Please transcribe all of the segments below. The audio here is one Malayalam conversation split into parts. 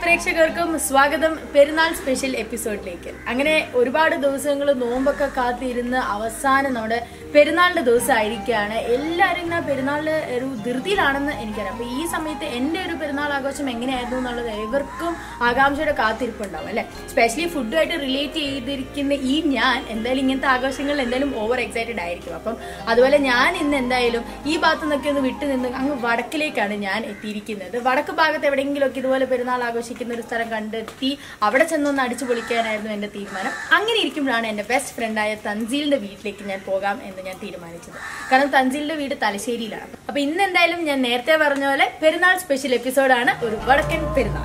പ്രേക്ഷകർക്കും സ്വാഗതം പെരുന്നാൾ സ്പെഷ്യൽ എപ്പിസോഡിലേക്ക് അങ്ങനെ ഒരുപാട് ദിവസങ്ങൾ നോമ്പൊക്കെ കാത്തിരുന്ന് അവസാനം നമ്മുടെ പെരുന്നാളിന്റെ ദിവസം ആയിരിക്കുകയാണ് എല്ലാവരും ഇങ്ങനെ പെരുന്നാളിന്റെ ഒരു ധൃതിയിലാണെന്ന് എനിക്കറിയാം അപ്പൊ ഈ സമയത്ത് എൻ്റെ ഒരു പെരുന്നാൾ ആഘോഷം എങ്ങനെയായിരുന്നു എന്നുള്ളത് ഏവർക്കും ആകാംക്ഷയുടെ കാത്തിരിപ്പുണ്ടാവും അല്ലെ സ്പെഷ്യലി ഫുഡുമായിട്ട് റിലേറ്റ് ചെയ്തിരിക്കുന്ന ഈ ഞാൻ എന്തായാലും ഇങ്ങനത്തെ ആഘോഷങ്ങളിൽ എന്തായാലും ഓവർ എക്സൈറ്റഡ് ആയിരിക്കും അപ്പം അതുപോലെ ഞാൻ ഇന്ന് എന്തായാലും ഈ ഭാഗത്തു നിന്നൊക്കെ ഒന്ന് വിട്ടു നിന്ന് അങ്ങ് വടക്കിലേക്കാണ് ഞാൻ എത്തിയിരിക്കുന്നത് വടക്ക് ഭാഗത്ത് എവിടെയെങ്കിലുമൊക്കെ ഇതുപോലെ പെരുന്നാൾ ആഘോഷിക്കുന്ന ഒരു സ്ഥലം കണ്ടെത്തി അവിടെ ചെന്നൊന്ന് അടിച്ചു പൊളിക്കാനായിരുന്നു എന്റെ തീരുമാനം അങ്ങനെ ഇരിക്കുമ്പോഴാണ് എന്റെ ബെസ്റ്റ് ഫ്രണ്ടായ തൻസീലിന്റെ വീട്ടിലേക്ക് ഞാൻ പോകാം എന്ന് ഞാൻ തീരുമാനിച്ചത് കാരണം തൻസീലിന്റെ വീട് തലശ്ശേരിയിലാണ് അപ്പൊ ഇന്ന് എന്തായാലും ഞാൻ നേരത്തെ പറഞ്ഞ പോലെ പെരുന്നാൾ സ്പെഷ്യൽ എപ്പിസോഡാണ് ഒരു വടക്കൻ പെരുന്നാൾ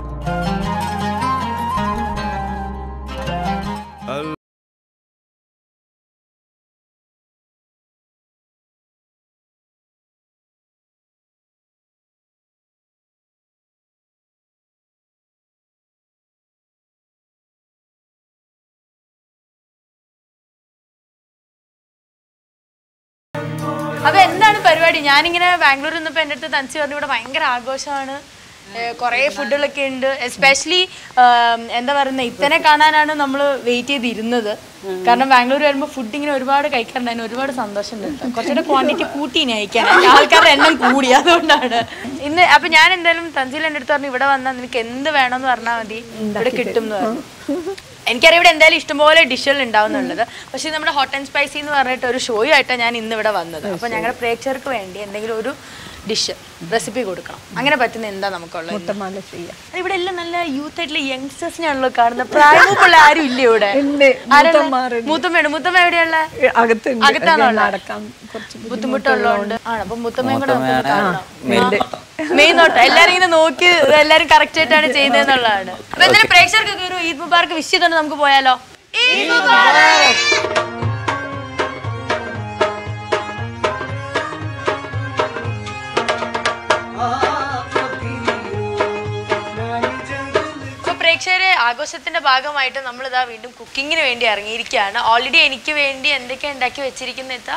അപ്പൊ എന്താണ് പരിപാടി ഞാനിങ്ങനെ ബാംഗ്ലൂർ നിന്നപ്പോ എന്റെ അടുത്ത് തനിച്ച് പറഞ്ഞു ഇവിടെ ഭയങ്കര ആഘോഷമാണ് കുറെ ഫുഡുകളൊക്കെ ഉണ്ട് എസ്പെഷ്യലി എന്താ പറയുന്നത് ഇത്തനെ കാണാനാണ് നമ്മൾ വെയിറ്റ് ചെയ്തിരുന്നത് കാരണം ബാംഗ്ലൂർ വരുമ്പോൾ ഫുഡ് ഇങ്ങനെ ഒരുപാട് കഴിക്കാറുണ്ടായിരുന്നു ഒരുപാട് സന്തോഷം ഉണ്ട് കുറച്ചുകൂടെ ക്വാണ്ടിറ്റി കൂട്ടി ഇനി അയക്കാൻ ആൾക്കാരുടെ എണ്ണം കൂടി അതുകൊണ്ടാണ് ഇന്ന് അപ്പൊ ഞാൻ എന്തായാലും തഞ്ചിൽ എൻ്റെ അടുത്ത് പറഞ്ഞു ഇവിടെ വന്നാൽ നിനക്ക് എന്ത് വേണമെന്ന് പറഞ്ഞാൽ മതി ഇവിടെ കിട്ടും എന്ന് പറഞ്ഞു എനിക്കറിയാം ഇവിടെ എന്തായാലും ഇഷ്ടംപോലെ ഡിഷുകൾ ഉണ്ടാവുന്നുള്ളത് പക്ഷേ നമ്മുടെ ഹോട്ട് ആൻഡ് സ്പൈസി എന്ന് പറഞ്ഞിട്ട് ഒരു ഷോ ആയിട്ടാണ് ഞാൻ ഇന്ന് ഇവിടെ വന്നത് അപ്പോൾ ഞങ്ങളുടെ പ്രേക്ഷകർക്ക് വേണ്ടി എന്തെങ്കിലും ഒരു ഡിഷ് റെസിപ്പി കൊടുക്കണം അങ്ങനെ പറ്റുന്ന എന്താ നമുക്കുള്ളത് മുട്ടമാല ചെയ്യാം അത് ഇവിടെ എല്ലാം നല്ല യൂത്ത് ആയിട്ടുള്ള യങ്സ്റ്റേഴ്സിനാണല്ലോ കാണുന്നത് പ്രായമുള്ള ആരും ഇല്ല ഇവിടെ ഉണ്ട്. ആരാ ഉള്ളെ? മൂത്തമ്മാരുണ്ട്. മൂത്തമ്മയാണ് മൂത്തമ്മ എവിടെയുള്ള അകത്തുണ്ട് അകത്താണോ ഉള്ളെ? നടക്കാൻ കുറച്ച് ബുദ്ധിമുട്ടുള്ളതുകൊണ്ട് ആണ് അപ്പൊ മുത്തമ്മയും കൂടെ നമുക്കൊന്ന് കാണണം മെയിൻ നോട്ടം എല്ലാരും ഇങ്ങനെ നോക്കി എല്ലാരും കറക്റ്റ് ആയിട്ടാണ് ചെയ്യുന്നതെന്നുള്ളതാണ് അപ്പൊ എന്തായാലും പ്രേക്ഷകർക്കൊക്കെ ഒരു ഈദ് മുബാർക്ക് വിഷ് ചെയ്തോണ്ട് നമുക്ക് പോയാലോ ഈദ് മുബാറക് അപ്പൊ പ്രേക്ഷകരെ ആഘോഷത്തിന്റെ ഭാഗമായിട്ട് നമ്മൾ ഇതാ വീണ്ടും കുക്കിങ്ങിന് വേണ്ടി ഇറങ്ങിയിരിക്കുകയാണ് ഓൾറെഡി എനിക്ക് വേണ്ടി എന്തൊക്കെയാ ഉണ്ടാക്കി വെച്ചിരിക്കുന്ന എത്താ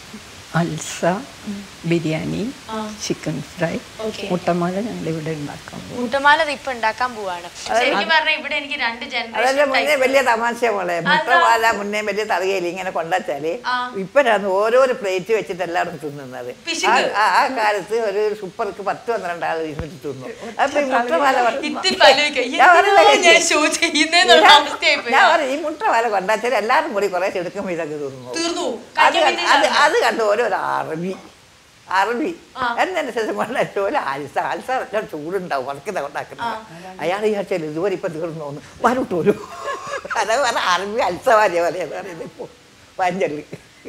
അൽസ ബിരിയാണി ചിക്കൻ ഫ്രൈ Okay. മുട്ടമാല ഞങ്ങൾ ഇവിടെ ഉണ്ടാക്കാം മുട്ടമാല ഇത് ഇപ്പൊ ഉണ്ടാക്കാൻ പോവാണ് ശരിക്കും പറഞ്ഞാൽ ഇവിടെ എനിക്ക് രണ്ട് അതല്ല ജനറേഷൻ മുന്നേ വലിയ തമാശ മോളെ മുട്ടപാല മുന്നേ വലിയ തറകയിൽ ഇങ്ങനെ കൊണ്ടുവച്ചാല് ഇപ്പഴാണ് ഓരോരോ പ്ലേറ്റ് വെച്ചിട്ട് എല്ലാവരും തിന്നുന്നത് പിശുക്ക്. ആ- ആ- ആ കാലത്ത് ഒരു സൂപ്പർക്ക് പത്ത് പന്ത്രണ്ട് ആൾ ഇരുന്നിട്ട് തിന്നു അപ്പൊ ഈ മുട്ടപാല ഇത്തിരി ആലോചിക്കാം. ഞാൻ പറഞ്ഞത് എന്തിനാ ഞാൻ കേൾക്ക്. ഷോ ചെയ്യുന്നേന്നുള്ള അവസ്ഥയായി പോയി. ഞാൻ പറയും ഈ മുട്ടപാല കൊണ്ടുവച്ചാൽ എല്ലാവരും കൂടി കുറെ ചെടുക്കുമ്പോൾ ഇതൊക്കെ തിന്നു തീർന്നു. അത് കഴിക്കാൻ കണ്ട്- അത് അത് കണ്ട് ഓരോരോ അറബി അറബി എന്നനുസരിച്ച് കൊണ്ടു പോലെ ആൽസ ആൽസ നല്ല ചൂടുണ്ടാവും വറക്കുന്ന ഉണ്ടാക്കുന്നത് അയാൾ വിചാരിച്ചാൽ ഇതുവരെ ഇപ്പൊ തീർന്നു തോന്നുന്നു വരട്ടോലു അതാ പറഞ്ഞ അറബി അൽസ വാരിയ പോലെ എന്ന് പറയുന്നത് ഇപ്പൊ പഞ്ചള്ളി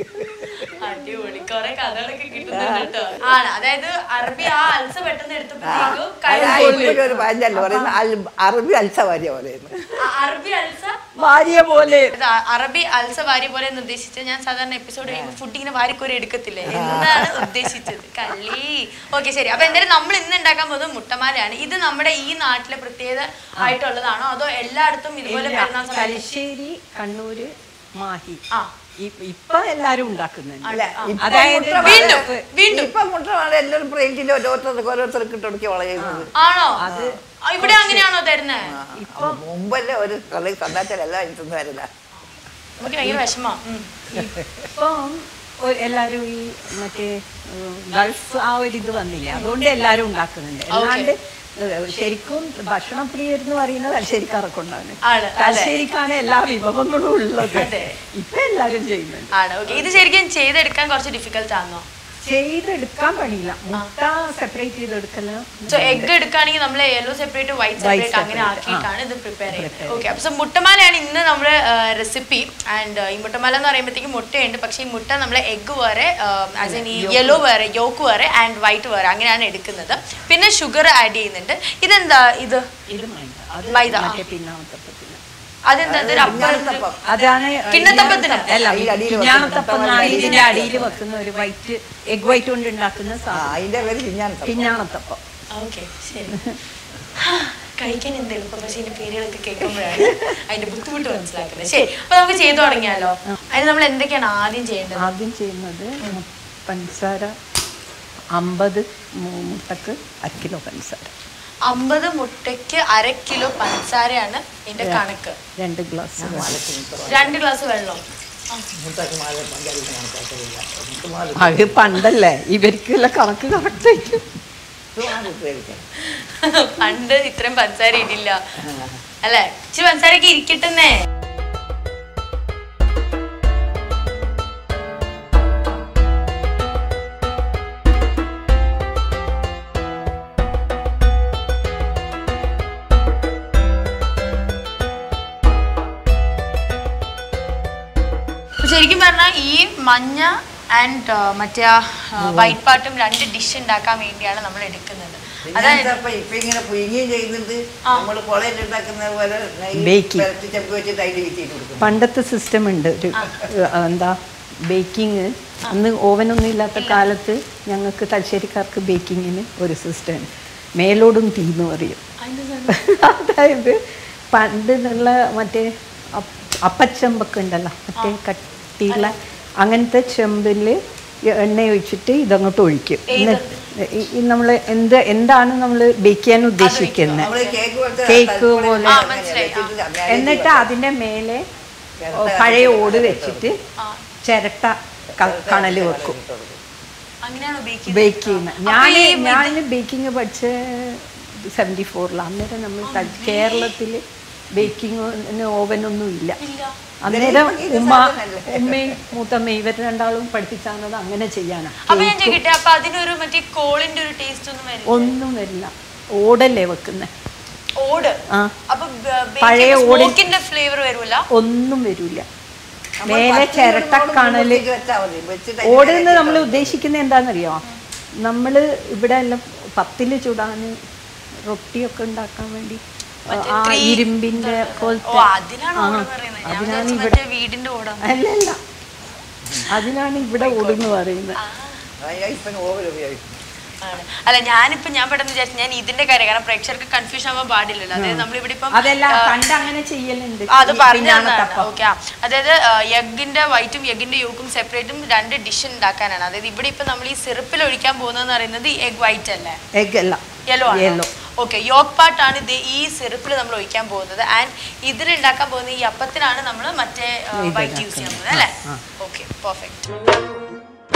അടിപൊളി. കുറെ കഥകളൊക്കെ കിട്ടുന്നുണ്ട് കേട്ടോ. ആണ്. അതായത് അറബി ആ അൽസ പെട്ടെന്ന് എടുത്തപ്പോഴത്തേക്കും കഴിഞ്ഞു പോയി. ഇപ്പോഴൊരു പഞ്ചല്ല പറയുന്നത് അൽ- അറബി അൽസ വാരിയ പോലെ ആ അറബി അൽസ ഭാര്യ പോലെ ഇത് അ- അറബി അൽസ വാരി പോലെ എന്ന് ഉദ്ദേശിച്ചത് ഞാൻ സാധാരണ എപ്പിസോഡ് കഴിയുമ്പോൾ ഫുഡ് ഇങ്ങനെ വാരിക്കോരി എടുക്കത്തില്ലേ എന്താണ് ഉദ്ദേശിച്ചത് കള്ളി ഓക്കെ ശരി അപ്പൊ എന്തായാലും നമ്മൾ ഇന്ന് ഉണ്ടാക്കാൻ പോകുന്നത് മുട്ടമാലയാണ് ഇത് നമ്മുടെ ഈ നാട്ടിലെ പ്രത്യേകത ആയിട്ടുള്ളതാണോ അതോ എല്ലായിടത്തും ഇതുപോലെ പെരുന്നാൾ സമയത്ത് തലശ്ശേരി കണ്ണൂര് മാഹി ആ ഇ- ഇപ്പൊ എല്ലാരും ഉണ്ടാക്കുന്നുണ്ട് അല്ല ഇപ്പൊ അതായത് മുട്ട വീണ്ടും, വാല- വീണ്ടും. ഇപ്പൊ മുട്ട വാല എല്ലാവരും പ്ലേറ്റിൽ ഓരോരുത്തർക്ക് ഓരോരുത്തർക്ക് ഇട്ടൊടുക്കി വളയുന്നത് ആണോ ആ, ഇവിടെ അങ്ങനെയാണോ തരുന്നേ അപ്പൊ മുമ്പല്ലേ ഒരു കളി കണ്ടാച്ചാൽ എല്ലാം തിന്നു വരില്ല നമുക്ക് ഭയങ്കര വിഷമാ ഉം. ഇപ്പം ഒ- എല്ലാരും ഈ മറ്റേ ഉം, ഗൾഫ് ആ ഒരു ഇത് വന്നില്ലേ അതുകൊണ്ട് എല്ലാരും ഉണ്ടാക്കുന്നുണ്ട് അല്ലാണ്ട് ഏഹ്, ശരിക്കും ഭക്ഷണ പ്രിയർ എന്ന് പറയുന്നത് തലശ്ശേരിക്കാർക്കുണ്ടാണ് ആണ്, അതെ. തലശ്ശേരിക്കാണ് എല്ലാ വിഭവങ്ങളും ഉള്ളത് അതെ. ഇപ്പൊ എല്ലാരും ചെയ്യുന്നുണ്ട് ആണ് ഓക്കെ ഇത് ശരിക്കും ചെയ്തെടുക്കാൻ കുറച്ച് ഡിഫിക്കൽട്ട് ആണോ ചെയ്തെടുക്കാൻ പണിയില്ല മുട്ട സെപ്പറേറ്റ് ചെയ്തെടുക്കല സോ എഗ് എടുക്കുകയാണെങ്കിൽ നമ്മൾ യെല്ലോ സെപ്പറേറ്റ് വൈറ്റ് സെപ്പറേറ്റ് അങ്ങനെ separate, ആക്കിയിട്ടാണ് ഇത് പ്രിപ്പയർ ചെയ്യുന്നത് ഓക്കെ അപ്പോൾ സോ മുട്ടമാലയാണ് ഇന്ന് നമ്മുടെ റെസിപ്പി ആൻഡ് ഈ മുട്ടമാല എന്ന് പറയുമ്പോഴത്തേക്കും മുട്ടയുണ്ട് പക്ഷേ ഈ മുട്ട നമ്മൾ എഗ് വേറെ ആസ് ഇൻ ഈ യെല്ലോ വേറെ യോക്ക് വേറെ ആൻഡ് വൈറ്റ് വേറെ അങ്ങനെയാണ് എടുക്കുന്നത് പിന്നെ ഷുഗർ ആഡ് ചെയ്യുന്നുണ്ട് ഇതെന്താ ഇത് ഇത് മൈദ അത് മൈദ, ആ. മറ്റേ പിന്നാമത്തപ്പത്തിന് അതെന്താ ഇതൊരു അപ്പം പിഞ്ഞാണത്തപ്പം. അതാണ് കിണ്ണത്തപ്പത്തിന്? അല്ല ഈ അടിയിൽ പിഞ്ഞാണത്തപ്പം വെക്കുന്ന എന്നാണ് ഇതിന്റെ അടിയിൽ വെക്കുന്ന ഒരു വൈറ്റ് എഗ് വൈറ്റ് കൊണ്ട് ഉണ്ടാക്കുന്ന ആ സാധനം അതിന്റെ പേര് പിഞ്ഞാൻ പിഞ്ഞാണത്തപ്പം ഓക്കെ ശരി ഹാ, കഴിക്കാൻ എന്ത് എളുപ്പം പക്ഷേ ഇതിന്റെ പേരുകളൊക്കെ കേൾക്കുമ്പോഴാണ് അതിന്റെ ബുദ്ധിമുട്ട് മനസ്സിലാക്കുന്നത് ശരി അപ്പൊ നമുക്ക് ചെയ്തു തുടങ്ങിയാലോ അതിന് നമ്മൾ എന്തൊക്കെയാണ് ആദ്യം ചെയ്യേണ്ടത് ആദ്യം ചെയ്യുന്നത് പഞ്ചസാര അമ്പത് മുട്ടക്ക് അര കിലോ പഞ്ചസാര അമ്പത് മുട്ടയ്ക്ക് അര കിലോ പഞ്ചസാരയാണ് ഇതിന്റെ കണക്ക് രണ്ട് ഗ്ലാസ് രണ്ട് ഗ്ലാസ് വെള്ളം അത് പണ്ടല്ലേ ഇവർക്കുള്ള കണക്ക് കറക്റ്റ് പണ്ട് ഇത്രയും പഞ്ചസാര ഇടില്ല അല്ലെ ഇച്ചിരി പഞ്ചസാരക്ക് ഇരിക്കട്ടെന്നേ അപ്പൊ ശരിക്കും പറഞ്ഞാൽ ഈ മഞ്ഞ ആൻഡ് മറ്റേ വൈറ്റ് പാട്ടും രണ്ട് ഡിഷ് ഉണ്ടാക്കാൻ വേണ്ടിയാണ് നമ്മൾ എടുക്കുന്നത് അതായത് അപ്പൊ ഇപ്പൊ ഇങ്ങനെ പുഴുങ്ങുകയും ചെയ്യുന്നുണ്ട് നമ്മള് കൊളയിൽ ഉണ്ടാക്കുന്ന പോലെ Baking. പരത്തി ചെമ്പ് വെച്ചിട്ട് അതിൽ വീട്ടിട്ട് കൊടുക്കും പണ്ടത്തെ സിസ്റ്റം ഉണ്ട് ഒരു ഏഹ്, എന്താ ബേക്കിങ് അന്ന് ഓവനൊന്നും ഇല്ലാത്ത കാലത്ത് ഞങ്ങൾക്ക് തലശ്ശേരിക്കാർക്ക് ബേക്കിങ്ങിന് ഒരു സിസ്റ്റം മേലോടും തീന്ന് പറയും അതായത് പണ്ട് ഉള്ള മറ്റേ അപ്പ് അപ്പച്ചെമ്പൊക്കെ ഉണ്ടല്ലോ മറ്റേ കട്ടിയുള്ള അങ്ങനത്തെ ചെമ്പിൽ എണ്ണ ഒഴിച്ചിട്ട് ഇതങ്ങോട്ട് ഒഴിക്കും നമ്മൾ എന്ത് എന്താണ് നമ്മൾ ബേക്ക് ചെയ്യാൻ ഉദ്ദേശിക്കുന്നത് നമ്മള് കേക്ക് പോലത്തെ കേക്ക് തലപ്പുഴ പോലെ. ആ, അങ്ങനെ മനസ്സിലായി. വെച്ചിട്ട് മേലെ എന്നിട്ട് അതിന്റെ മേലെ പഴയ ഓട് വെച്ചിട്ട് ചിരട്ട ക- കണല് വെക്കും അങ്ങനെയാണോ ബേക്ക് ബേക്ക് ചെയ്യുന്ന ഞാൻ ഞാൻ ബേക്കിംഗ് പഠിച്ച സെവൻറ്റി ഫോറിലാണ് അന്നേരം നമ്മൾ ത- കേരളത്തില് ബേക്കിംഗ് ഓവനൊന്നും ഇല്ല അന്നേരം ഉമ്മ ഉമ്മയും മൂത്തമ്മയും ഇവർ രണ്ടാളും പഠിപ്പിച്ചാണത് അങ്ങനെ ചെയ്യാനാണ് അപ്പൊ ഞാൻ ചോദിക്കട്ടെ അപ്പൊ അതിനൊരു മറ്റേ കോളിന്റെ ഒരു ടേസ്റ്റ് ഒന്നും വരില്ല ഒന്നും വരില്ല ഓടല്ലേ വെക്കുന്നത് ഓട് ആ അപ്പൊ പഴയ ഓടിൻ- സ്മോക്കിന്റെ ഫ്ലേവർ വരൂല ഒന്നും വരില്ല നമ്മള് മേലെ പത്ത് ചിരട്ട കിലോയോളം കണല് പൊട്ടിച്ച് വെച്ചാ മതി. വെച്ചിട്ട് അതിന്റെ ഓടുന്ന് മേലെ നമ്മൾ ഉദ്ദേശിക്കുന്നത് എന്താണെന്നറിയോ നമ്മൾ ഇവിടെ എല്ലാം പത്തില് ചുടാൻ റൊട്ടിയൊക്കെ ഉണ്ടാക്കാൻ വേണ്ടി മറ്റേ ആ three- ഇരുമ്പിന്റെ ഓ പോലത്തെ അതിനാണ് ആ, ഓട് പറയുന്നത് ഞാൻ അതിനാണ് വിചാരിച്ചു ഇവിടെ മറ്റേ വീടിന്റെ ഓടാണ് അല്ലല്ല അതിനാണ് ഇവിടെ ഓടെന്ന് പറയുന്നത് അയ്യോ, ഇപ്പൊ ഓവർ ഉപയോഗിക്കും ആണ്. അല്ല ഞാനിപ്പോ ഞാൻ പെട്ടെന്ന് വിചാരിച്ചു ഞാൻ ഇതിന്റെ കാര്യം കാരണം പ്രേക്ഷകർക്ക് കൺഫ്യൂഷൻ ആവാൻ പാടില്ലല്ലോ അതായത് നമ്മളിവിടെ ഇപ്പം അതല്ല പണ്ട് അങ്ങനെ ചെയ്യലുണ്ട് ആ, അത് ഈ പറഞ്ഞു പിഞ്ഞാണത്തപ്പം. ഓക്കെ അതായത് എഗിന്റെ വൈറ്റും എഗിന്റെ യോക്കും സെപ്പറേറ്റും രണ്ട് ഡിഷ് ഉണ്ടാക്കാനാണ് അതായത് ഇവിടെ ഇപ്പൊ നമ്മൾ ഈ സിറപ്പിൽ ഒഴിക്കാൻ പോകുന്നതെന്ന് പറയുന്നത് എഗ് വൈറ്റ് അല്ലേ എഗ് അല്ല യെല്ലോ ആണ് യെല്ലോ ഓക്കെ യോക്ക് പാട്ടാണ് ഇത് ഈ സിറപ്പിൽ നമ്മൾ ഒഴിക്കാൻ പോകുന്നത് ആൻഡ് ഇതിൽ ഉണ്ടാക്കാൻ പോകുന്ന ഈ അപ്പത്തിനാണ് നമ്മൾ മറ്റേ വൈറ്റ് യൂസ് ചെയ്യാൻ പോകുന്നത് അല്ലേ ഓക്കെ പെർഫെക്റ്റ്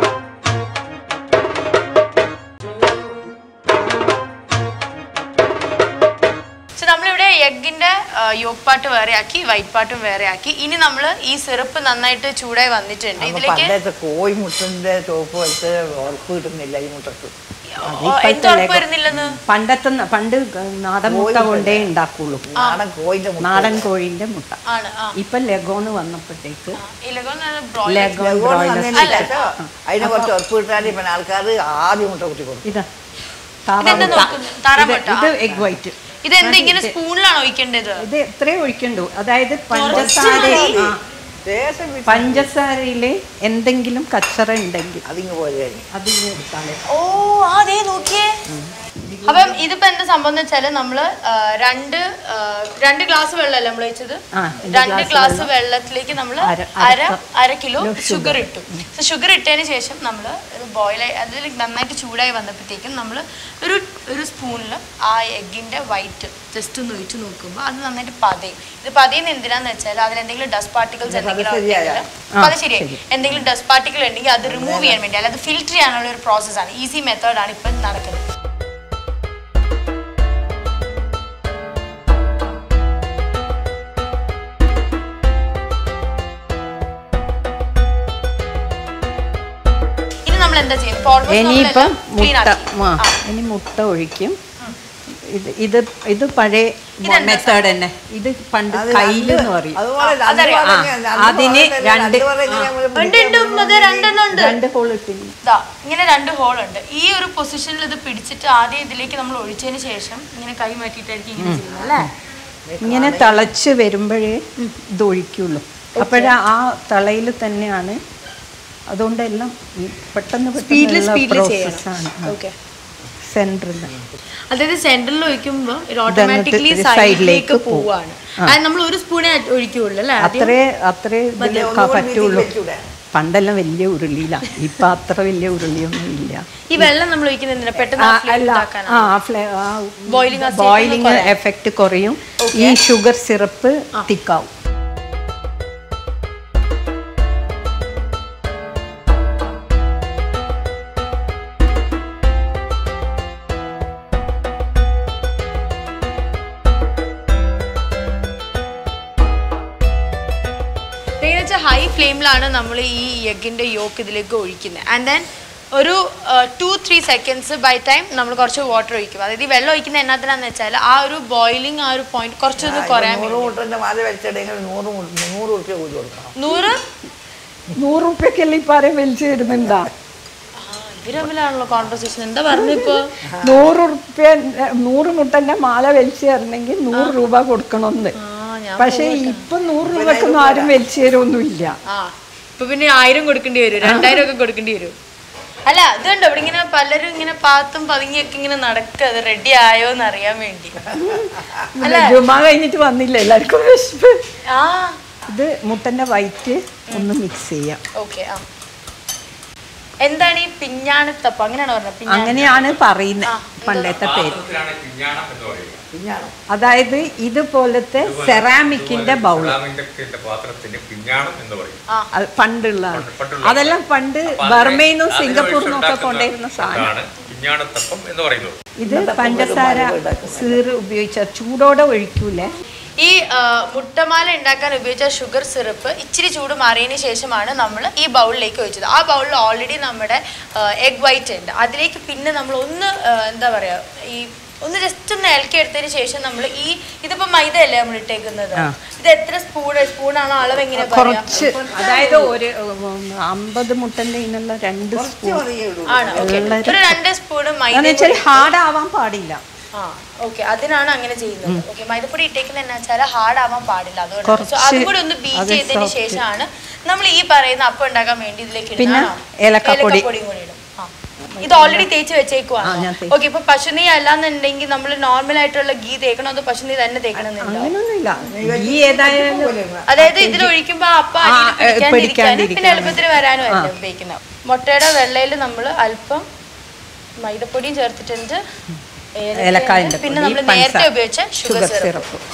സോ നമ്മളിവിടെ എഗിന്റെ യോക്ക് പാട്ട് വേറെ ആക്കി വൈറ്റ് പാട്ടും വേറെ ആക്കി ഇനി നമ്മൾ ഈ സിറപ്പ് നന്നായിട്ട് ചൂടായി വന്നിട്ടുണ്ട് അപ്പൊ ഇതിലേക്ക് പണ്ടത്തെ കോഴിമുട്ടന്റെ ചോപ്പ് പോലത്തെ ഉറപ്പ് കിട്ടുന്നില്ല ഈ മുട്ടക്ക് ഓ, എന്ത് ഉറപ്പ് വരുന്നില്ലെന്ന് പണ്ടത്തെ ന- പണ്ട് നാടൻ മുട്ട കൊണ്ടേ ഉണ്ടാക്കുള്ളൂ നാടൻ കോഴിന്റെ മുട്ട നാടൻ കോഴിന്റെ മുട്ട ആണ് ആ ഇപ്പൊ ലെഗോന്ന് വന്നപ്പോഴത്തേക്ക് leghorn broiler leghorn leghorn broiler വന്നതിന് ശേഷം അതിനെ കുറച്ച് ഉറപ്പ് കിട്ടാൻ ഇപ്പൊ ആൾക്കാർ ആദ്യം മുട്ട കുത്തി കൊടുക്കും ഇതാ ഇതെന്താ നോക്കുന്നത്? താറാമുട്ട? ഇത് എഗ് വൈറ്റ് ഇതെന്താ ഇങ്ങനെ സ്പൂണിലാണോ ഒഴിക്കേണ്ടത് ഇത് എത്രേ ഒഴിക്കണ്ടു അതായത് പഞ്ചസാര ആ, ദേശം വിട്ട് പഞ്ചസാരയില് എന്തെങ്കിലും കച്ചറ ഉണ്ടെങ്കിൽ അതിങ്ങ് പോലെ അത് ഇങ്ങനെ എടുത്താലേ ഓ ആ ദേ നോക്കിയേ അപ്പം ഇതിപ്പോ എന്താ സംഭവം എന്ന് വെച്ചാല് നമ്മള് ആ, രണ്ട് ആ, രണ്ട് ഗ്ലാസ് വെള്ളമല്ലേ നമ്മൾ ഒഴിച്ചത് ആ, രണ്ട് രണ്ട് glass ഗ്ലാസ് വെള്ളത്തിലേക്ക് നമ്മൾ അര- അര അര അര കിലോ കിലോ ഷുഗർ ഇട്ടു സോ ഷുഗർ ഇട്ടതിന് ശേഷം നമ്മൾ ഒരു ബോയിൽ അതിൽ നന്നായിട്ട് ചൂടായി വന്നപ്പോഴത്തേക്കും നമ്മൾ ഒരു ഒരു സ്പൂണിൽ ആ എഗ്ഗിന്റെ വൈറ്റ് ജസ്റ്റ് ഒന്ന് ഒഴിച്ച് നോക്കുമ്പോൾ അത് നന്നായിട്ട് പതയും ഇത് പതയുന്ന എന്തിനാന്ന് വെച്ചാൽ അതിൽ എന്തെങ്കിലും ഡസ്റ്റ് പാർട്ടിക്കിൾസ് എന്തെങ്കിലും ശരിയായ? ഉണ്ടെങ്കിൽ അപ്പൊ അത് ശരിയായി എന്തെങ്കിലും ഡസ്റ്റ് പാർട്ടിക്കിൾ ഉണ്ടെങ്കിൽ അത് റിമൂവ് ചെയ്യാൻ വേണ്ടി അല്ലാതെ ഫിൽറ്റർ ചെയ്യാനുള്ള ഒരു പ്രോസസ്സാണ് ഈസി മെത്തേഡാണ് ഇപ്പം നടക്കുന്നത് ഇനി നമ്മൾ എന്താ ചെയ്യുന്നത് ഇനിയിപ്പം ക്ലീൻ മുട്ട ആക്കി ആ ആ. ഇനി മുട്ട ഒഴിക്കും ഇത് ഇത് ഇത് പഴയ ഇതെന്താ മെത്തേഡ് തന്നെ ഇത് പണ്ട് അത് കയ്യിലെന്ന് രണ്ട് പറയും അതുപോലെ രണ്ട് അതറിയാം. പോലെ ആ, തന്നെ, രണ്ട് അതിന് പോലെ തന്നെ, രണ്ട് പോലെ തന്നെ ആ. നമ്മള് ഉണ്ട് ഉണ്ട് ഉണ്ട് അതെ രണ്ടെണ്ണം ഉണ്ട് രണ്ട് ഹോൾ ഇട്ടിന് ദാ ഇങ്ങനെ രണ്ട് ഹോൾ ഉണ്ട് ഈ ഒരു പൊസിഷനിൽ ഇത് പിടിച്ചിട്ട് ആദ്യം ഇതിലേക്ക് നമ്മൾ ഒഴിച്ചതിന് ശേഷം ഇങ്ങനെ കൈ മാറ്റിയിട്ടായിരിക്കും ഇങ്ങനെ ചെയ്യുന്നത് അല്ലേ ഇങ്ങനെ തിളച്ച് വരുമ്പോഴേ ഇത് ഒഴിക്കുള്ളൂ അപ്പോഴാ ആ തളയിൽ തന്നെയാണ് അതുകൊണ്ടെല്ലാം ഈ പെട്ടെന്ന് സ്പീഡിൽ പെട്ടെന്നുള്ള സ്പീഡിൽ ചെയ്യണം പ്രോസസ്സാണ് ഓക്കെ സെൻറ്ററിൽ അതായത് സെന്ററിൽ ഒഴിക്കുമ്പോൾ ഇത് ഇതങ്ങോട്ട് ഓട്ടോമാറ്റിക്കലി ഒരു സൈഡിലേക്ക് സൈഡിലേക്ക് പോവാണ് അത് നമ്മൾ ഒരു സ്പൂണേ ഒഴിക്കുള്ളൂ അല്ലേ ആദ്യം അത്രേ അത്രേ ഇതിൽ ഒന്നുകൂടി പറ്റുള്ളൂ വീട്ടിൽ വെച്ചൂടെ? പണ്ടെല്ലാം വലിയ ഉരുളിയിലാണ് ഇപ്പൊ അത്ര വലിയ ഉരുളിയൊന്നും ഇല്ല ഈ വെള്ളം നമ്മൾ ഒഴിക്കുന്നത് എന്തിനാ പെട്ടെന്ന് ആ, ആ flame അല്ല ഇതാക്കാനാ? ആ ഫ്ലേ- ആ Boiling ആ state ഒന്ന് ബോയിലിംഗ് കുറയാൻ. എഫക്റ്റ് കുറയും ഈ ഷുഗർ സിറപ്പ് തിക്കാവും വെച്ചാൽ ഹൈ ഫ്ലെയിമിലാണ് നമ്മൾ ഈ എഗിന്റെ യോക്ക് ഇതിലേക്ക് ഒഴിക്കുന്നത് ആൻഡ് ദെൻ ഒരു two three seconds by time നമ്മൾ കുറച്ച് വാട്ടർ ഒഴിക്കും അതായത് ഈ വെള്ളം ഒഴിക്കുന്ന എന്നാത്തിനാന്ന് വെച്ചാൽ ആ ഒരു ബോയിലിംഗ് ആ ഒരു പോയിന്റ് കുറച്ചൊന്ന് കുറയാൻ നൂറ് മുട്ടന്റെ മാല വലിച്ചിട്ടെങ്കിൽ നൂറ് മു- നൂറ് റുപ്യ കൂലി കൊടുക്കണം നൂറ് നൂറ് റുപ്യക്കെല്ലാം ഇപ്പൊ ആരും വലിച്ചു തരുന്നുണ്ടാ ഇവര് തമ്മിലാണല്ലോ കോൺവെർസേഷൻ എന്താ പറഞ്ഞിപ്പോ നൂറ് റുപ്യ നൂറ് മുട്ടന്റെ മാല വലിച്ചു തരണമെങ്കിൽ നൂറ് രൂപ കൊടുക്കണമെന്ന് ആ ഞാൻ പക്ഷെ ഇപ്പൊ നൂറ് രൂപക്കൊന്നും ആരും വലിച്ചു തരുമൊന്നുമില്ല ആ ഇപ്പൊ പിന്നെ ആയിരം കൊടുക്കേണ്ടി വരും രണ്ടായിരം ഒക്കെ കൊടുക്കേണ്ടി വരും അല്ല ഇതുണ്ടോ ഇവിടെ ഇങ്ങനെ പലരും ഇങ്ങനെ പാത്തും പതുങ്ങിയൊക്കെ ഇങ്ങനെ നടക്കുക അത് റെഡി ആയോ എന്ന് അറിയാൻ വേണ്ടി ജുമാ കഴിഞ്ഞിട്ട് വന്നില്ല എല്ലാവർക്കും വിശപ്പ് ആ ഇത് മുട്ടന്റെ വൈറ്റ് ഒന്ന് മിക്സ് ചെയ്യാം ഓക്കെ ആ എന്താണ് ഈ പിഞ്ഞാണത്തപ്പം അങ്ങനെയാണോ പറഞ്ഞത് പിഞ്ഞാ അങ്ങനെയാണ് പറയുന്നത് പണ്ടത്തെ പേര് പാത്രത്തിലാണ് പിഞ്ഞാണം എന്ന് പറയുന്നത് പിന്നാണ് അതായത് ഇതുപോലത്തെ സെറാമിക്കിന്റെ ബൗൾ ഇസ്ലാമിന്റെ പാത്രത്തിന് പിഞ്ഞാണം എന്ന് പറയും ആ പണ്ടുള്ള പണ്ടുള്ള അതെല്ലാം പണ്ട് അപ്പൊ ബർമയിന്നും അതിനെ സിംഗപ്പൂരിൽ നിന്നൊക്കെ വെച്ചുണ്ടാക്കുന്ന കൊണ്ടുവരുന്ന സാധനം ഇതാണ് പിഞ്ഞാണത്തപ്പം എന്ന് പറയുന്നത് ഇത് പഞ്ചസാര സീറ് ഉപയോഗിച്ച ചൂടോടെ ഒഴിക്കൂലേ ഈ ആ, മുട്ടമാല ഉണ്ടാക്കാൻ ഉപയോഗിച്ച ഷുഗർ സിറപ്പ് ഇച്ചിരി ചൂട് മാറിയതിന് ശേഷമാണ് നമ്മൾ ഈ ബൗളിലേക്ക് ഒഴിച്ചത് ആ ബൗളിൽ ഓൾറെഡി നമ്മുടെ എഗ് വൈറ്റ് ഉണ്ട് അതിലേക്ക് പിന്നെ നമ്മൾ ഒന്ന് ആ, എന്താ പറയാ ഈ ഒന്ന് ജസ്റ്റ് ഒന്ന് ഇളക്കി എടുത്തതിന് ശേഷം നമ്മൾ ഈ ഇതിപ്പോ മൈദ അല്ലേ നമ്മൾ ഇട്ടേക്കുന്നത് ഇത് എത്ര സ്പൂൺ സ്പൂണാണോ അളവ് എങ്ങനെ പറയാ കുറച്ച് അതായത് ഒരു ഉം, അമ്പത് മുട്ടന്റെ ഇതിനുള്ള രണ്ട് സ്പൂൺ ആണ് ഓക്കെ ഒരു രണ്ട് സ്പൂൺ മൈദ എന്ന് വെച്ചാൽ ഹാർഡ് ആവാൻ പാടില്ല ആ ഓക്കെ അതിനാണ് അങ്ങനെ ചെയ്യുന്നത് ഓക്കെ മൈദപ്പൊടി ഇട്ടേക്കുന്നത് എന്നാ വെച്ചാൽ ഹാർഡ് ആവാൻ പാടില്ല അതുകൊണ്ട് കുറച്ച് So അതും കൂടി ഒന്ന് ബീറ്റ് അത് ചെയ്തതിന് soft. ശേഷമാണ് നമ്മൾ ഈ പറയുന്ന അപ്പം ഉണ്ടാക്കാൻ വേണ്ടി ഇതിലേക്ക് ഇടുന്നത്. പിന്നെ ആണോ? ഏലക്കാപ്പൊടി. ഏലക്കാപ്പൊടിയും കൂടി ഇടും ആ. ഇത് ഓൾറെഡി തേച്ച് വെച്ചേക്കുവാണ് ആ, ഞാൻ തേച്ച്. ഓക്കെ ഇപ്പൊ പശുനെയ്യ് അല്ലാന്നുണ്ടെങ്കിൽ നമ്മൾ നോർമൽ ആയിട്ടുള്ള ഗീ തേക്കണോ അതോ പശുനെയ്യ് തന്നെ തേക്കണമെന്നുണ്ടോ അങ്ങനൊന്നുമില്ല ഈ ഏതായാലും അതായത് ഇതിൽ ഒഴിക്കുമ്പോ അപ്പം ആ, അടിയിൽ ഏ, പിടിക്കാണ്ടിരിക്കാനും പിന്നെ പിടിക്കാണ്ടിരിക്കാനും. എളുപ്പത്തിന് വരാനും അല്ല ഉപയോഗിക്കുന്നത് മുട്ടയുടെ വെള്ളയിൽ നമ്മൾ അല്പം മൈദപ്പൊടിയും ചേർത്തിട്ടുണ്ട് ഏലക്കയുണ്ട്. ഏലക്കായന്റെ പിന്നെ പൊടി, നമ്മൾ നേരത്തെ പഞ്ചസാര, ഉപയോഗിച്ച ഷുഗർ ഷുഗർ സിറപ്പ് സിറപ്പ്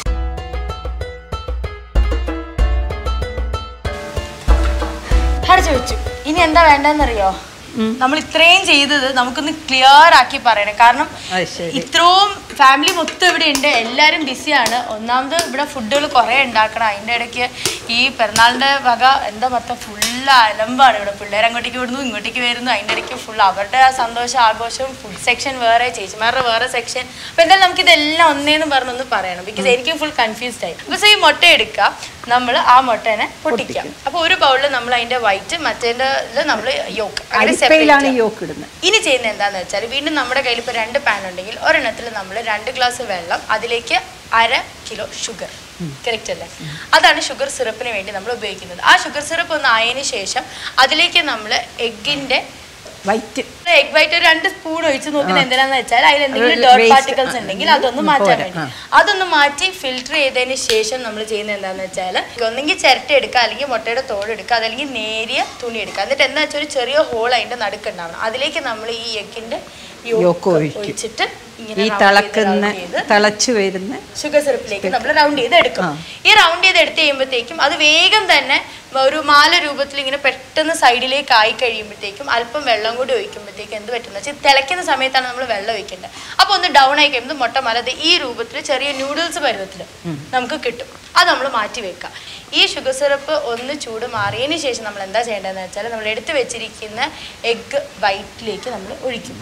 അടച്ചു വെച്ചു ഇനി എന്താ വേണ്ടെന്നറിയോ നമ്മൾ ഇത്രയും ചെയ്തത് നമുക്കൊന്ന് ക്ലിയർ ആക്കി പറയണം കാരണം അത് ശരി. ഇത്രയും ഫാമിലി മൊത്തം ഇവിടെ ഉണ്ട് എല്ലാവരും ബിസിയാണ് ഒന്നാമത് ഇവിടെ ഫുഡുകൾ കുറേ ഉണ്ടാക്കണം അതിൻ്റെ ഇടയ്ക്ക് ഈ പെരുന്നാളിൻ്റെ വക എന്താ മൊത്തം ഫുള്ള് അലമ്പാണ് ഇവിടെ പിള്ളേർ അങ്ങോട്ടേക്ക് വിടുന്നു ഇങ്ങോട്ടേക്ക് വരുന്നു അതിൻ്റെ ഇടയ്ക്ക് ഫുൾ അവരുടെ ആ സന്തോഷം ആഘോഷവും ഫുഡ് സെക്ഷൻ വേറെ ചേച്ചിമാരുടെ വേറെ സെക്ഷൻ അപ്പോൾ എന്തായാലും നമുക്ക് ഇതെല്ലാം ഒന്നേന്ന് പറഞ്ഞൊന്ന് പറയണം ബിക്കോസ് എനിക്കും ഫുൾ കൺഫ്യൂസ്ഡ് ആയി അപ്പോൾ ഈ മുട്ട എടുക്കുക നമ്മൾ ആ മുട്ടനെ പൊട്ടിക്കാം അപ്പോൾ ഒരു ബൗളിൽ നമ്മൾ അതിൻ്റെ വൈറ്റ് മറ്റേൻ്റെ നമ്മൾ യോക്ക് അങ്ങനെ separate അരിപ്പയിലാണ് ചെയ്യാം. യോക്ക് ഇടുന്നത് ഇനി ചെയ്യുന്നത് എന്താന്ന് വെച്ചാൽ വീണ്ടും നമ്മുടെ കയ്യിൽ ഇപ്പോൾ രണ്ട് പാൻ ഉണ്ടെങ്കിൽ ഒരെണ്ണത്തിൽ നമ്മൾ രണ്ട് ഗ്ലാസ് വെള്ളം അതിലേക്ക് അര കിലോ ഷുഗർ കറക്റ്റ് അല്ലേ അതാണ് ഷുഗർ സിറപ്പിന് വേണ്ടി നമ്മൾ ഉപയോഗിക്കുന്നത് ആ ഷുഗർ സിറപ്പ് ഒന്ന് ആയതിനു ശേഷം അതിലേക്ക് നമ്മൾ എഗ്ഗിന്റെ വൈറ്റ് എഗ് വൈറ്റ് ഒരു രണ്ട് സ്പൂൺ ഒഴിച്ച് നോക്കുന്നത് എന്തിനാന്ന് വെച്ചാൽ അതിൽ എന്തെങ്കിലും ഒരു ഡോർ waste, പാർട്ടിക്കൽസ് ഉണ്ടെങ്കിൽ അതൊന്ന് ഉം, മാറ്റാൻ പോരാ, വേണ്ടി ആ. അതൊന്ന് മാറ്റി ഫിൽറ്റർ ചെയ്തതിന് ശേഷം നമ്മൾ ചെയ്യുന്നത് എന്താണെന്ന് വെച്ചാൽ ഒന്നെങ്കിൽ ചിരട്ട എടുക്കുക അല്ലെങ്കിൽ മുട്ടയുടെ തോട് എടുക്കുക അതല്ലെങ്കിൽ നേരിയ തുണി എടുക്കുക എന്നിട്ട് എന്താ വെച്ചാൽ ഒരു ചെറിയ ഹോൾ അതിന്റെ നടുക്കുണ്ടാവണം അതിലേക്ക് നമ്മൾ ഈ എഗ്ഗിന്റെ യോക്ക് ഒഴിക്കും. ഒഴിച്ചിട്ട് ഇങ്ങനെ ഈ round ചെയ്ത് തിളക്കുന്ന round ചെയ്ത് തിളച്ചു വരുന്ന ഷുഗർ സിറപ്പിലേക്ക് നമ്മൾ റൗണ്ട് ചെയ്ത് എടുക്കും ആ. ഈ റൗണ്ട് ചെയ്ത് എടുത്ത് കഴിയുമ്പോഴത്തേക്കും അത് വേഗം തന്നെ ഒരു മാല രൂപത്തിൽ ഇങ്ങനെ പെട്ടെന്ന് സൈഡിലേക്ക് ആയി കഴിയുമ്പോഴത്തേക്കും അല്പം വെള്ളം കൂടി ഒഴിക്കുമ്പോഴത്തേക്കും എന്ത് പറ്റുന്ന വെച്ചാൽ തിളയ്ക്കുന്ന സമയത്താണ് നമ്മൾ വെള്ളം ഒഴിക്കേണ്ടത് അപ്പോൾ ഒന്ന് ഡൗൺ ആയി കഴിയുമ്പോൾ മുട്ടമാല ദേ ഈ രൂപത്തിൽ ചെറിയ നൂഡിൽസ് പരുവത്തിൽ നമുക്ക് കിട്ടും അത് നമ്മൾ മാറ്റി വെക്കാം ഈ ഷുഗർ സിറപ്പ് ഒന്ന് ചൂട് മാറിയതിന് ശേഷം നമ്മൾ എന്താ ചെയ്യേണ്ടതെന്ന് വെച്ചാൽ നമ്മൾ എടുത്ത് വെച്ചിരിക്കുന്ന എഗ്ഗ് വൈറ്റിലേക്ക് നമ്മൾ ഒഴിക്കും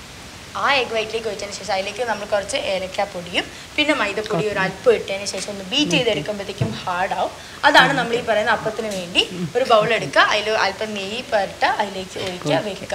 ആ എഗ് വൈറ്റിലേക്ക് ഒഴിച്ചതിന് ശേഷം അതിലേക്ക് നമ്മൾ കുറച്ച് ഏലക്കാപ്പൊടിയും പിന്നെ മൈദപ്പൊടി ഒരു അല്പം ഇട്ടതിന് ശേഷം ഒന്ന് ബീറ്റ് ചെയ്തെടുക്കുമ്പോഴത്തേക്കും ഹാർഡ് ആവും അതാണ് നമ്മൾ ഈ പറയുന്ന അപ്പത്തിന് വേണ്ടി ഒരു ബൗൾ എടുക്കുക അതിൽ അല്പം നെയ്യ് പരട്ട അതിലേക്ക് ഒഴിക്കുക വെക്കുക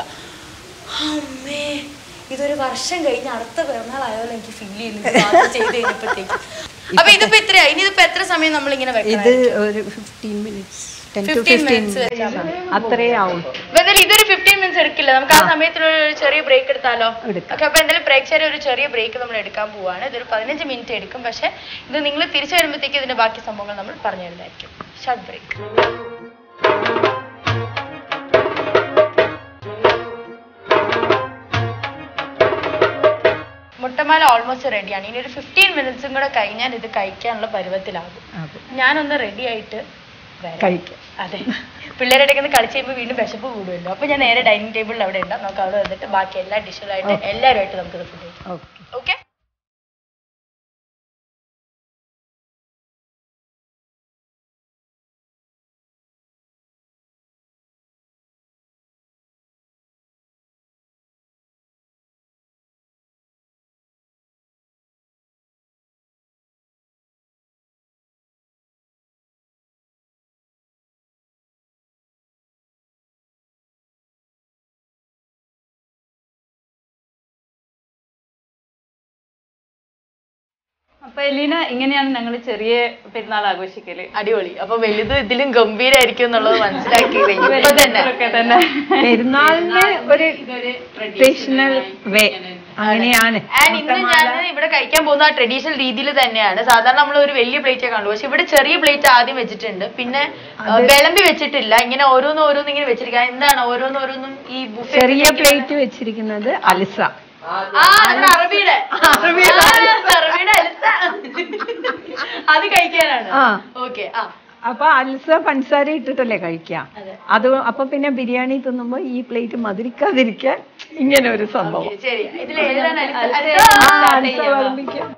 അമ്മേ ഇതൊരു വർഷം കഴിഞ്ഞ് അടുത്ത പിറന്നാളായാലും എനിക്ക് ഫീൽ ചെയ്യുന്നു ഇത് മാത്രം ചെയ്ത് കഴിഞ്ഞപ്പോഴത്തേക്കും അപ്പൊ ഇതിപ്പോ എത്രയാ ഇനി ഇതിപ്പോ എത്ര സമയം നമ്മൾ ഇങ്ങനെ ഇത് വെക്കണം ഒരു fifteen minutes ten to 15 fifteen minutes വെച്ചാൽ മതി. അത്രേ ആവും അപ്പൊ എന്തായാലും ഇതൊരു ഫിഫ്റ്റീൻ മിനിറ്റ്സ് എടുക്കില്ല നമുക്ക് ആ സമയത്തിന് ഒരു ചെറിയ ബ്രേക്ക് എടുത്താലോ എടുക്കാം. ഓക്കെ അപ്പൊ എന്തായാലും പ്രേക്ഷകരെ ഒരു ചെറിയ ബ്രേക്ക് നമ്മൾ എടുക്കാൻ പോവാണ് ഇതൊരു പതിനഞ്ച് മിനിറ്റ് എടുക്കും പക്ഷെ ഇത് നിങ്ങൾ തിരിച്ചു വരുമ്പോഴത്തേക്ക് ഇതിന്റെ ബാക്കി സംഭവങ്ങൾ നമ്മൾ പറഞ്ഞു തരുന്നതായിരിക്കും ഷോർട്ട് ബ്രേക്ക് മുട്ടമാല ഓൾമോസ്റ്റ് റെഡിയാണ് ഇനി ഒരു ഫിഫ്റ്റീൻ മിനിറ്റ്സും കൂടെ കഴിഞ്ഞാൽ ഇത് കഴിക്കാനുള്ള പരുവത്തിലാകും അതെ. ഞാനൊന്ന് റെഡി ആയിട്ട് വരാം. കഴിക്കാം അതെ പിള്ളേരുടെ ഇടയ്ക്ക് കളിച്ച് കഴിയുമ്പോൾ വീണ്ടും വിശപ്പ് കൂടുമല്ലോ അപ്പൊ ഞാൻ നേരെ ഡൈനിങ് ടേബിളിൽ അവിടെ ഉണ്ടാവും നമുക്ക് അവിടെ വന്നിട്ട് ബാക്കി എല്ലാ ഡിഷുകളായിട്ട് എല്ലാവരുമായിട്ട് നമുക്കിത് ഫുഡ് കഴിക്കാം ഓക്കെ ഓക്കെ അപ്പൊ എലീന ഇങ്ങനെയാണ് ഞങ്ങൾ ചെറിയ പെരുന്നാൾ ആഘോഷിക്കല് അടിപൊളി അപ്പൊ വലുത് ഇതിലും ഗംഭീരായിരിക്കും എന്നുള്ളത് മനസ്സിലാക്കി ഇപ്പൊ തന്നെ ഒക്കെ തന്നെ പെരുന്നാളിന് ഒരു ട്രഡീഷണൽ വേ അങ്ങനെയാണ് ആൻഡ് ഇന്ന് ഞാൻ ഇവിടെ കഴിക്കാൻ പോകുന്ന ആ ട്രഡീഷണൽ രീതിയിൽ തന്നെയാണ് സാധാരണ നമ്മൾ ഒരു വലിയ പ്ലേറ്റേ കാണുള്ളൂ പക്ഷെ ഇവിടെ ചെറിയ പ്ലേറ്റ് ആദ്യം വെച്ചിട്ടുണ്ട് പിന്നെ ആ, വിളമ്പി വെച്ചിട്ടില്ല ഇങ്ങനെ ഓരോന്ന് ഓരോന്ന് ഇങ്ങനെ വെച്ചിരിക്കുക എന്താണ് ഓരോന്ന് ഓരോന്നും ഈ buffet ചെറിയ പ്ലേറ്റ് വെച്ചിരിക്കുന്നത് അൽസ ആ നമ്മുടെ അറബിയുടെ ആ, അറബിയുടെ അൽസ അത് കഴിക്കാനാണ് ആ. ഓക്കെ ആ അപ്പൊ അൽസ പഞ്ചസാര ഇട്ടിട്ടല്ലേ കഴിക്കാം അതെ. അത് അപ്പൊ പിന്നെ ബിരിയാണി തിന്നുമ്പോ ഈ പ്ലേറ്റ് മധുരിക്കാതിരിക്കാൻ ഇങ്ങനെ ഒരു സംഭവം ശരി ഇതിൽ എഴുതാൻ അൽസ അൽസ അൽസ- ആ, start അൽസ ചെയ്യാം. വിളമ്പിക്കാം.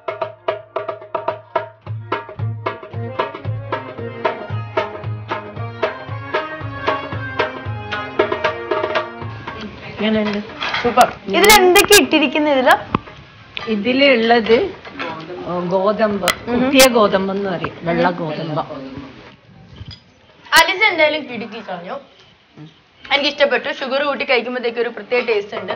എങ്ങനെയുണ്ട് സൂപ്പർ ഇതിൽ എന്തൊക്കെ ഇട്ടിരിക്കുന്ന ഇതില് ഇതിലുള്ളത് ഗോതമ്പ് കുത്തിയ ഗോതമ്പ് എന്ന് പറയും വെള്ള ഗോതമ്പ് അലിസ് എന്തായാലും കിടുക്കി കളഞ്ഞു എനിക്ക് ഇഷ്ടപ്പെട്ടു ഷുഗർ കൂട്ടി കഴിക്കുമ്പോഴത്തേക്ക് ഒരു പ്രത്യേക ടേസ്റ്റ് ഉണ്ട്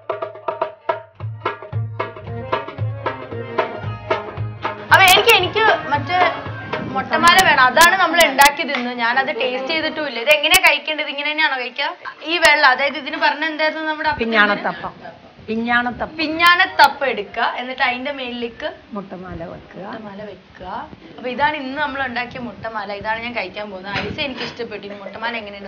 അപ്പൊ എനിക്ക് എനിക്ക് മറ്റേ മുട്ടമാല വേണം അതാണ് നമ്മൾ ഉണ്ടാക്കി തിന്ന് ഞാൻ അത് ടേസ്റ്റ് ചെയ്തിട്ടുമില്ല ഇത് എങ്ങനെയാ കഴിക്കേണ്ടത് ഇങ്ങനെ തന്നെയാണോ കഴിക്കുക ഈ വെള്ളം അതായത് ഇതിന് പറഞ്ഞ എന്തായിരുന്നു നമ്മുടെ അപ്പത്തിന് പേര്? പിഞ്ഞാണത്തപ്പം പിഞ്ഞാണത്തപ്പം പിഞ്ഞാണത്തപ്പം എടുക്കുക എന്നിട്ട് അതിന്റെ മേലിലേക്ക് മുട്ടമാല വെക്കുക മുട്ടമാല വെക്കുക അപ്പൊ ഇതാണ് ഇന്ന് നമ്മൾ ഉണ്ടാക്കിയ മുട്ടമാല ഇതാണ് ഞാൻ കഴിക്കാൻ പോകുന്നത് അരിസ എനിക്ക് ഇഷ്ടപ്പെട്ടു ഇനി മുട്ടമാല എങ്ങനെയുണ്ട്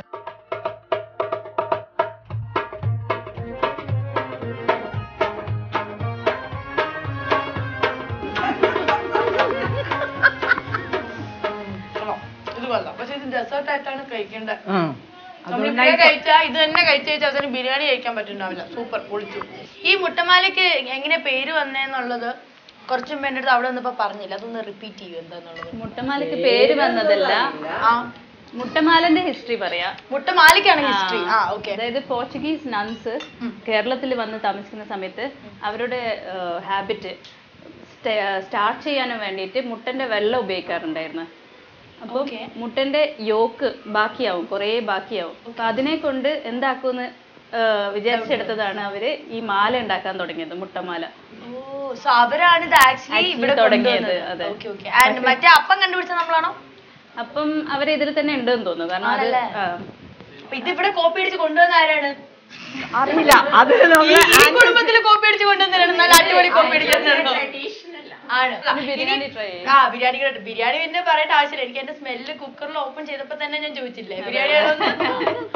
കൊള്ളാം. ഇത് കൊള്ളാം പക്ഷെ ഇത് ഡെസേർട്ട് ആയിട്ടാണ് കഴിക്കേണ്ടത് ഉം. നമ്മളിപ്പഴേ കഴിച്ചാ ഇത് തന്നെ കഴിച്ചു കഴിച്ചാൽ അവസാനം ബിരിയാണി കഴിക്കാൻ പറ്റുന്നുണ്ടാവില്ല സൂപ്പർ പൊളിച്ചു ഈ മുട്ടമാലയ്ക്ക് എങ്ങനെ പേര് വന്നേന്നുള്ളത് കുറച്ചു മുമ്പ് എൻ്റെ അടുത്ത് അവിടെ വന്നപ്പോ പറഞ്ഞില്ല അതൊന്ന് റിപ്പീറ്റ് ചെയ്യൂ എന്താന്നുള്ളത് മുട്ടമാലയ്ക്ക് പേര് വന്നതല്ല ആ മുട്ടമാലന്റെ ഹിസ്റ്ററി പറയാ മുട്ടമാലയ്ക്കാണ് ഹിസ്റ്ററി ആ ഓക്കെ അതായത് പോർച്ചുഗീസ് നൺസ് കേരളത്തിൽ വന്ന് താമസിക്കുന്ന സമയത്ത് അവരുടെ ഹാബിറ്റ് സ്റ്റാർട്ട് ചെയ്യാനും വേണ്ടിയിട്ട് മുട്ടന്റെ വെള്ളം ഉപയോഗിക്കാറുണ്ടായിരുന്നു അപ്പോൾ Okay. മുട്ടന്റെ യോക്ക് ബാക്കിയാവും കുറേ ബാക്കിയാവും അപ്പൊ അതിനെ കൊണ്ട് എന്താക്കുമെന്ന് വിചാരിച്ചെടുത്തതാണ് അവര് ഈ മാല ഉണ്ടാക്കാൻ തുടങ്ങിയത് മുട്ടമാല ഓ സോ അവരാണ് ഇത് ആക്ച്വലി Actually ഇവിടെ തുടങ്ങിയത്, തുടങ്ങിയത് അതെ. ഓക്കെ ഓക്കെ ആൻഡ് മറ്റേ അപ്പം കണ്ടുപിടിച്ച നമ്മളാണോ അപ്പം അവര് ഇതിൽ തന്നെ ഉണ്ടെന്ന് തോന്നുന്നു കാരണം അത് ആണല്ലേ? ആ. അപ്പൊ ഇത് ഇവിടെ കോപ്പി അടിച്ച് കൊണ്ടുവന്ന ആരാണ് അറിയില്ല അത് ഈ നമ്മള് ഈ കുടുംബത്തില് കോപ്പി അടിച്ച് കൊണ്ടുവന്നതാണ് നല്ല അടിപൊളി കോപ്പി അടിക്കുന്നുണ്ടോ ആണ് ഇനി ബിരിയാണി try ചെയ്യാം. ആ ബിരിയാണി കൂടെ ബിരിയാണി പിന്നെ പറയേണ്ട ആവശ്യമില്ല എനിക്ക് എന്റെ സ്മെല്ല് കുക്കറിൽ ഓപ്പൺ ചെയ്തപ്പോ തന്നെ ഞാൻ ചോദിച്ചില്ലേ ബിരിയാണി ആണോന്ന്?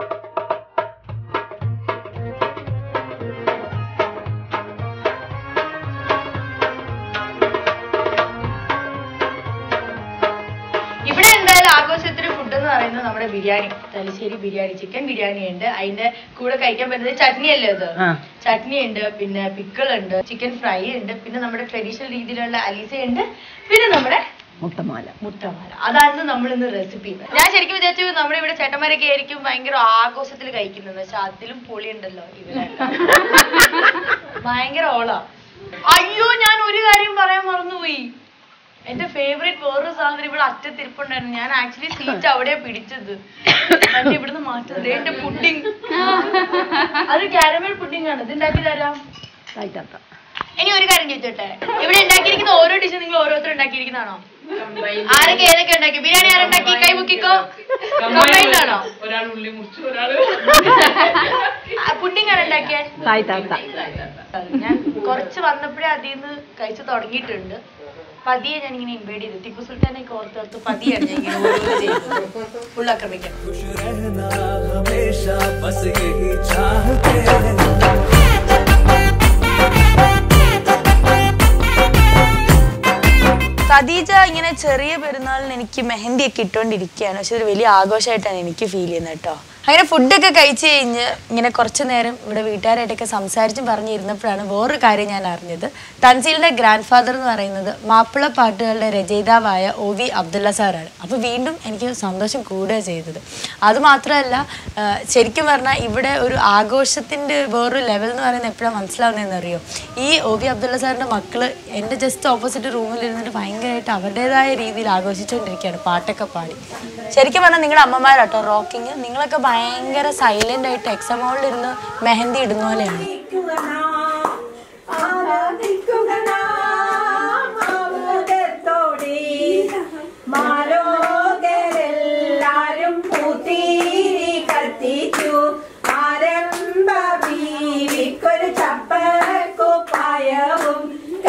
ഇവിടെ എന്തായാലും ആഘോഷത്തിന് ഫുഡ് എന്ന് പറയുന്നത് നമ്മുടെ ബിരിയാണി തലശ്ശേരി ബിരിയാണി ചിക്കൻ ബിരിയാണി ഉണ്ട് അതിന്റെ കൂടെ കഴിക്കാൻ പറ്റുന്നത് ചട്നി അല്ലേ അത് ആ. ചട്നി ഉണ്ട് പിന്നെ പിക്കിൾ ഉണ്ട് ചിക്കൻ ഫ്രൈ ഉണ്ട് പിന്നെ നമ്മുടെ ട്രഡീഷണൽ രീതിയിലുള്ള അലീസ ഉണ്ട് പിന്നെ നമ്മുടെ മുട്ടമാല മുട്ടമാല അതാണ് നമ്മൾ ഇന്ന് റെസിപ്പി ഞാൻ ശരിക്കും വിചാരിച്ചു നമ്മുടെ ഇവിടെ ചേട്ടന്മാരൊക്കെ ആയിരിക്കും ഭയങ്കര ആഘോഷത്തിൽ കഴിക്കുന്നത് പക്ഷെ അതിലും പൊളിയുണ്ടല്ലോ ഇവിടെ ഭയങ്കര ഓളാ അയ്യോ ഞാൻ ഒരു കാര്യം പറയാൻ മറന്നുപോയി എന്റെ ഫേവറേറ്റ് വേറൊരു സാധനം ഇവിടെ അറ്റത്തിരിപ്പുണ്ടായിരുന്നു ഞാൻ ആക്ച്വലി സീറ്റ് അവിടെയാ പിടിച്ചത് എന്നെ ഇവിടുന്ന് മാറ്റുന്നത് ദേ എന്റെ പുഡിങ് അത് കാരമൽ പുഡിംഗ് ആണ് ഇത് ഉണ്ടാക്കി തരാം കഴിക്കാത്ത ഇനി ഒരു കാര്യം ചോദിച്ചോട്ടെ ഇവിടെ ഉണ്ടാക്കിയിരിക്കുന്ന ഓരോ ഡിഷും നിങ്ങൾ ഓരോരുത്തർ ഉണ്ടാക്കിയിരിക്കുന്നതാണോ ആരൊക്കെ ഏതൊക്കെ ഉണ്ടാക്കി ബിരിയാണി ആരുണ്ടാക്കി കൈ മുക്കിക്കോ കമ്പൈൻഡ് ആണോ പുഡിംഗ് ആണ് ഉണ്ടാക്കിയേ തായ്ത്താത്ത ഞാൻ കുറച്ച് വന്നപ്പോഴേ അതിൽ നിന്ന് കഴിച്ചു തുടങ്ങിയിട്ടുണ്ട് പതിയെ ഞാൻ ഇങ്ങനെ ഇൻവൈഡ് ചെയ്തു ടിപ്പു സുൽത്താനൊക്കെ ഓർത്തോർത്ത് പതിയാണ് ഞാൻ ഇങ്ങനെ ഓരോന്ന് ചെയ്യുന്നത് ഫുൾ ആക്രമിക്കാം खुश रहना हमेशा बस यही चाहते हैं ഖദീജ ഇങ്ങനെ ചെറിയ പെരുന്നാളിന് എനിക്ക് മെഹന്തി ഒക്കെ ഇട്ടുകൊണ്ടിരിക്കുകയാണ് പക്ഷെ ഒരു വലിയ ആഘോഷമായിട്ടാണ് എനിക്ക് ഫീൽ ചെയ്യുന്നത് കേട്ടോ അങ്ങനെ ഫുഡൊക്കെ കഴിച്ച് കഴിഞ്ഞ് ഇങ്ങനെ കുറച്ച് നേരം ഇവിടെ വീട്ടുകാരായിട്ടൊക്കെ സംസാരിച്ചും പറഞ്ഞിരുന്നപ്പോഴാണ് വേറൊരു കാര്യം ഞാൻ അറിഞ്ഞത് തൻസീലിന്റെ ഗ്രാൻഡ് ഫാദർ എന്ന് പറയുന്നത് മാപ്പിള പാട്ടുകളുടെ രചയിതാവായ ഒ വി അബ്ദുള്ള സാറാണ് അപ്പോൾ വീണ്ടും എനിക്ക് സന്തോഷം കൂടുക ചെയ്തത് അതുമാത്രമല്ല ആ, ശരിക്കും പറഞ്ഞാൽ ഇവിടെ ഒരു ആഘോഷത്തിൻ്റെ വേറൊരു ലെവൽ എന്ന് പറയുന്നത് എപ്പോഴാണ് മനസ്സിലാവുന്നതെന്ന് അറിയോ ഈ ഒ വി അബ്ദുള്ള സാറിൻ്റെ മക്കള് എൻ്റെ ജസ്റ്റ് ഓപ്പോസിറ്റ് റൂമിൽ ഇരുന്നിട്ട് ഭയങ്കരമായിട്ട് അവരുടേതായ രീതിയിൽ ആഘോഷിച്ചുകൊണ്ടിരിക്കുകയാണ് പാട്ടൊക്കെ പാടി ശരിക്കും പറഞ്ഞാൽ നിങ്ങളുടെ അമ്മമാരാട്ടോ റോക്കിങ് നിങ്ങളൊക്കെ ഭയങ്കര സൈലൻ്റ് ആയിട്ട് എക്സാം ഹോളിൽ ഇരുന്ന് മെഹന്തി ഇടുന്ന പോലെയാണ് മാലോകരെല്ലാരും പൂത്തീരി കത്തിച്ചു ആരംഭ ബീവിക്കൊരു ചപ്പക്കുപ്പായവും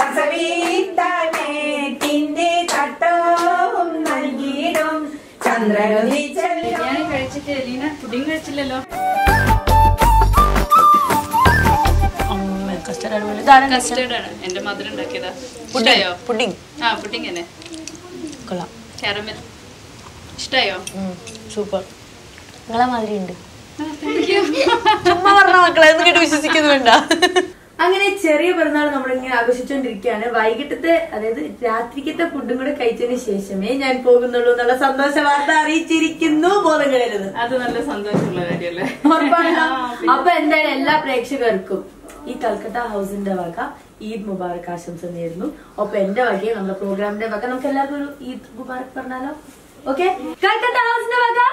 കസവീത്തനേറ്റിന്റെ തട്ടവും നൽകിയിടും ചന്ദ്രനുദിച്ചല്ലോ ബിരിയാണി കഴിച്ചിട്ട് എലീന പുഡിങ് കഴിച്ചില്ലല്ലോ അമ്മ കസ്റ്റർഡ് അടിപൊളി ഇതാരാ കസ്റ്റേർഡ് ആണ് എന്റെ മദർ ഉണ്ടാക്കിയതാ ഇഷ്ടായോ പുഡിങ് ആ പുഡിങ് തന്നെ കൊള്ളാം കാരമൽ ഇഷ്ടായോ സൂപ്പർ നിങ്ങളെ മാതിരി ഉണ്ട് ചുമ്മാ പറഞ്ഞ മക്കളെ എന്ന് കേട്ട് വിശ്വസിക്കുന്നുണ്ടാ അങ്ങനെ ചെറിയ പെരുന്നാൾ നമ്മളിങ്ങനെ ആഘോഷിച്ചുകൊണ്ടിരിക്കുകയാണ് വൈകിട്ടത്തെ അതായത് രാത്രിക്കത്തെ ഫുഡും കൂടെ കഴിച്ചതിന് ശേഷമേ ഞാൻ പോകുന്നുള്ളൂ എന്നുള്ള സന്തോഷ വാർത്ത അറിയിച്ചിരിക്കുന്നു ബോധം കഴിയരുത് അത് നല്ല സന്തോഷമുള്ള കാര്യല്ലേ ഉറപ്പാണോ? അപ്പൊ എന്തായാലും എല്ലാ പ്രേക്ഷകർക്കും ഈ കൽക്കട്ട ഹൗസിന്റെ വക ഈദ് മുബാറക് ആശംസ നേരുന്നു ഒപ്പൊ എന്റെ വകയും നമ്മുടെ പ്രോഗ്രാമിന്റെ വക നമുക്ക് എല്ലാവർക്കും ഒരു ഈദ് മുബാറക് പറഞ്ഞാലോ ഓക്കെ കൽക്കട്ട ഹൗസിന്റെ വക